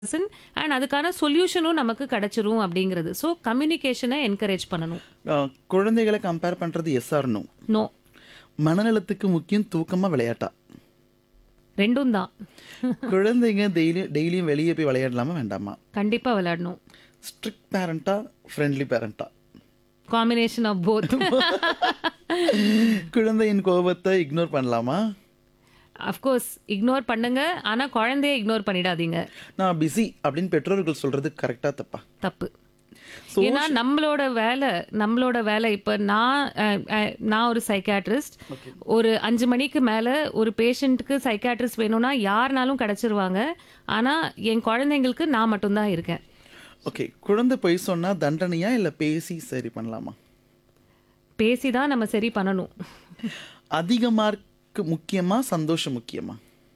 and அதுக்கான சொல்யூஷனும் நமக்கு கிடைச்சிரும் அப்படிங்கிறது ஸோ கம்யூனிகேஷனை என்கரேஜ் பண்ணணும் அஹ், குழந்தைகளை கம்பேர் பண்றது எஸ் ஆர் நோ நோ மனநலத்துக்கு முக்கியம் தூக்கமா விளையாட்டா ரெண்டும் தான் குழந்தைங்க டெய்லி டெய்லியும் வெளியே போய் விளையாடலாமா வேண்டாமா கண்டிப்பாக விளையாடணும் ஸ்ட்ரிக்ட் பேரண்டா ஃப்ரெண்ட்லி பேரண்டா காம்பினேஷன் ஆஃப் போத் குழந்தையின் கோபத்தை இக்னோர் பண்ணலாமா அஃப்கோர்ஸ் இக்னோர் பண்ணுங்க ஆனா குழந்தைய இக்னோர் பண்ணிடாதீங்க நான் பிஸி அப்படின்னு பெற்றோர்கள் சொல்றது கரெக்டா தப்பா தப்பு ஏன்னா நம்மளோட வேலை நம்மளோட வேலை இப்போ நான் அஹ், அஹ், நான் ஒரு சைக்காட்ரிஸ்ட் ஒரு அஞ்சு மணிக்கு மேலே ஒரு பேஷண்ட்டுக்கு சைக்காட்ரிஸ்ட் வேணும்னா யாருனாலும் கிடச்சிருவாங்க ஆனால் என் குழந்தைங்களுக்கு நான் மட்டும்தான் இருக்கேன் ஓகே குழந்தை பொய் சொன்னா தண்டனையா இல்ல பேசி சரி பண்ணலாமா பேசி தான் நம்ம சரி பண்ணணும் அதிக மார்க் முக்கியமா சந்தோஷம் முக்கியமா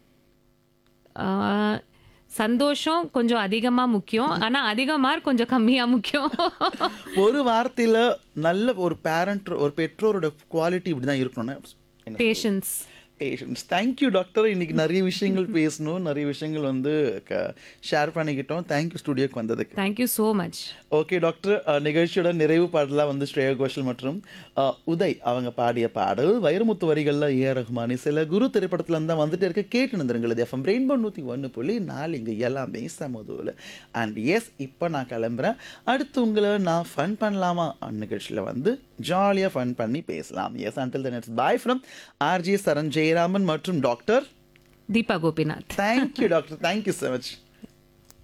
ஆஹ், சந்தோஷம் கொஞ்சம் அதிகமாக முக்கியம் ஆனால் அதிக மார்க் கொஞ்சம் கம்மியாக முக்கியம் ஒரு வார்த்தையில நல்ல ஒரு பேரண்ட் ஒரு பெற்றோரோட குவாலிட்டி இப்படிதான் இருக்கணும்னு பேஷன்ஸ் பேஷன்ஸ் தேங்க்யூ டாக்டர் இன்னைக்கு நிறைய விஷயங்கள் பேசணும் நிறைய விஷயங்கள் வந்து ஷேர் பண்ணிக்கிட்டோம் தேங்க்யூ ஸ்டுடியோக்கு வந்ததுக்கு thank you so much okay doctor அஹ், நிகழ்ச்சியோட நிறைவு பாடலாம் வந்து ஸ்ரேயா கோஷல் மற்றும் அஹ், உதய் அவங்க பாடிய பாடல் வைரமுத்து வரிகளில் ஏ ரஹ்மானி சில குரு திரைப்படத்துல இருந்தால் வந்துட்டு இருக்க கேட்டு நிந்திருங்கள் எஃப்எம் ரெயின்போ நூற்றி ஒன்று புள்ளி நாலு இங்கே எல்லாமே சமதுவில் அண்ட் எஸ் இப்போ நான் கிளம்புறேன் அடுத்து உங்களை நான் ஃபன் பண்ணலாமா நிகழ்ச்சியில் வந்து ஜாலியாக ஃபன் பண்ணி பேசலாம் yes until then it's bye from RJ Saran Jayaraman மற்றும் doctor Deepa Gopinath thank you doctor thank you so much